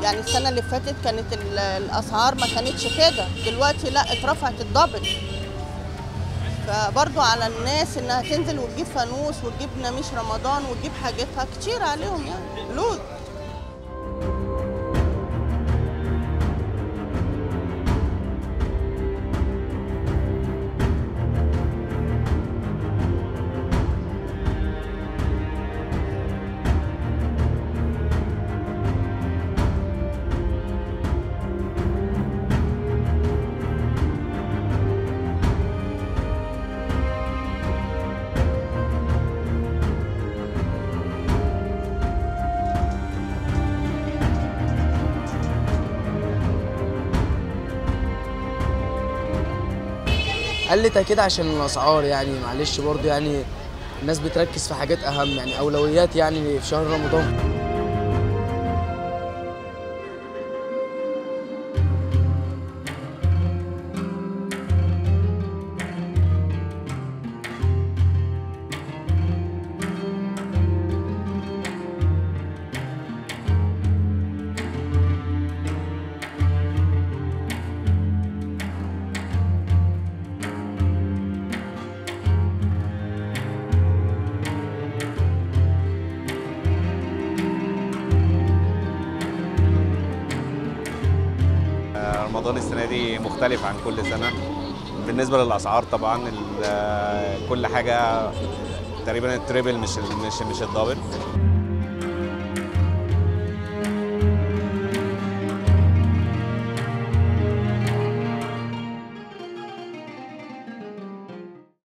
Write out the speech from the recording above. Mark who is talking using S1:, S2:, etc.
S1: يعني السنه اللي فاتت كانت ال- الاسعار ما كانتش كده دلوقتي لا اترفعت الدبل فبرضو على الناس انها تنزل وتجيب فانوس وتجيب نميش رمضان وتجيب حاجتها كتير عليهم يعني لود
S2: قلت اكيد عشان الاسعار يعني معلش برضو يعني الناس بتركز في حاجات اهم يعني اولويات يعني في شهر رمضان
S3: رمضان السنة دي مختلف عن كل سنة بالنسبة للأسعار طبعا ال- كل حاجة تقريبا التريبل مش ال- مش مش الدبل